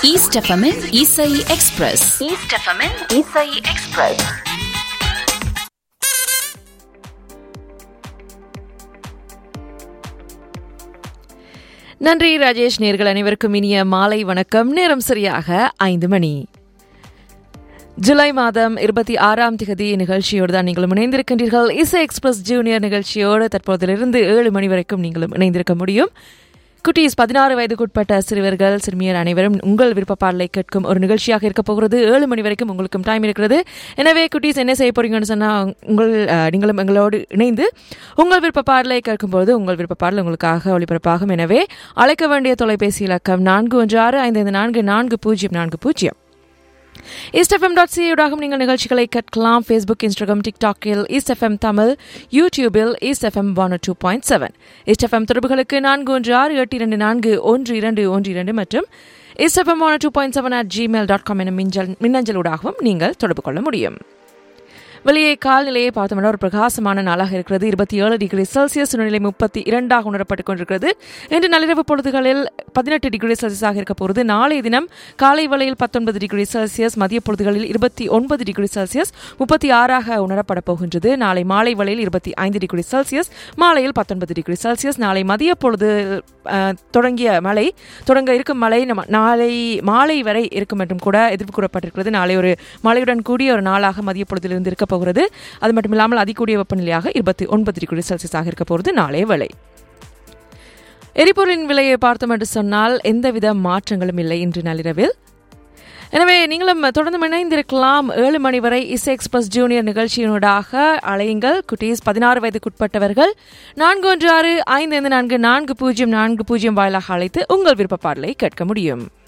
east எஃப்எம்மின் இசை express east எஃப்எம்மின் இசை எக்ஸ்பிரஸ் நன்றி ராஜேஷ் நேர்கள் அனைவருக்கும் இனிய மாலை வணக்கம் நேரம் சரியாக ஐந்து மணி ஜூலை மாதம் இருபத்தி ஆறாம் திகதி நிகழ்ச்சியோடு தான் நீங்களும் இணைந்திருக்கின்றீர்கள் இசை எக்ஸ்பிரஸ் ஜூனியர் நிகழ்ச்சியோடு தற்போதிலிருந்து ஏழு மணி வரைக்கும் நீங்களும் இணைந்திருக்க முடியும் குட்டீஸ் பதினாறு வயதுக்குட்பட்ட சிறுவர்கள் சிறுமியர் அனைவரும் உங்கள் விருப்ப பாடலை கேட்கும் ஒரு நிகழ்ச்சியாக இருக்க போகிறது ஏழு மணி வரைக்கும் உங்களுக்கும் டைம் இருக்கிறது எனவே குட்டீஸ் என்ன செய்ய போறீங்கன்னு சொன்னால் உங்கள் அஹ், நீங்களும் எங்களோடு இணைந்து உங்கள் விருப்ப பாடலை கேட்கும்போது உங்கள் விருப்ப பாடல் உங்களுக்காக ஒளிபரப்பாகும் எனவே அழைக்க வேண்டிய தொலைபேசி இலக்கம் நான்கு ஒன்று ஆறு ஐந்து ஐந்து நான்கு நான்கு பூஜ்ஜியம் நான்கு பூஜ்ஜியம் ஈஸ்ட்எஃப்எம் டாட் சியூடாகவும் நீங்கள் நிகழ்ச்சிகளை கேட்கலாம் ஃபேஸ்புக் இன்ஸ்டாகிராம் டிக்டாக்கில் ஈஸ்ட் எஃப்எம் தமிழ் யூடியூபில் East FM one two point seven East FM தொடர்புகளுக்கு நான்கு ஒன்று ஆறு எட்டு இரண்டு நான்கு ஒன்று இரண்டு ஒன்று இரண்டு மற்றும் East FM one two point seven at Gmail dot com என மின்னஞ்சல் மின்னஞ்சலூடாகவும் நீங்கள் தொடர்பு கொள்ள முடியும் வெளியே கால்நிலையை பார்த்தோம்னா ஒரு பிரகாசமான நாளாக இருக்கிறது இருபத்தி ஏழு டிகிரி செல்சியஸ் நிலை முப்பத்தி இரண்டாக உணரப்பட்டுக் கொண்டிருக்கிறது இன்று நள்ளிரவு பொழுதுகளில் பதினெட்டு டிகிரி செல்சியஸாக இருக்க போகிறது நாளைய தினம் காலை வேளையில் பத்தொன்பது டிகிரி செல்சியஸ் மதிய பொழுதுகளில் இருபத்தி ஒன்பது டிகிரி செல்சியஸ் முப்பத்தி ஆறாக உணரப்பட போகின்றது நாளை மாலை வேளையில் இருபத்தி ஐந்து டிகிரி செல்சியஸ் மாலையில் பத்தொன்பது டிகிரி செல்சியஸ் நாளை மதிய பொழுது அஹ், தொடங்கிய மழை தொடங்க இருக்கும் மழை நம்ம நாளை மாலை வரை இருக்கும் என்றும் கூட எதிர்ப்பு கூறப்பட்டிருக்கிறது நாளை ஒரு மழையுடன் கூடிய ஒரு நாளாக மதிய பொழுதிலிருந்து இருக்க போகிறது அது மட்டும் இல்லாமல் அதிகூடிய வெப்பநிலையாக இருபத்தி ஒன்பது டிகிரி செல்சியஸாக இருக்க போகிறது நாளை வேளை எரிபொருளின் விலையை பார்த்தோம் என்று சொன்னால் எந்தவித மாற்றங்களும் இல்லை இன்று நள்ளிரவில் எனவே நீங்களும் தொடர்ந்து இணைந்திருக்கலாம் ஏழு மணி வரை இசை எக்ஸ்பிரஸ் ஜூனியர் நிகழ்ச்சியினூடாக அலையுங்கள் குட்டீஸ் பதினாறு வயதுக்குட்பட்டவர்கள் நான்கு ஒன்று ஆறு ஐந்து ஐந்து நான்கு நான்கு பூஜ்ஜியம் நான்கு பூஜ்ஜியம் வாயிலாக அழைத்து உங்கள் விருப்ப பாடலை கேட்க முடியும்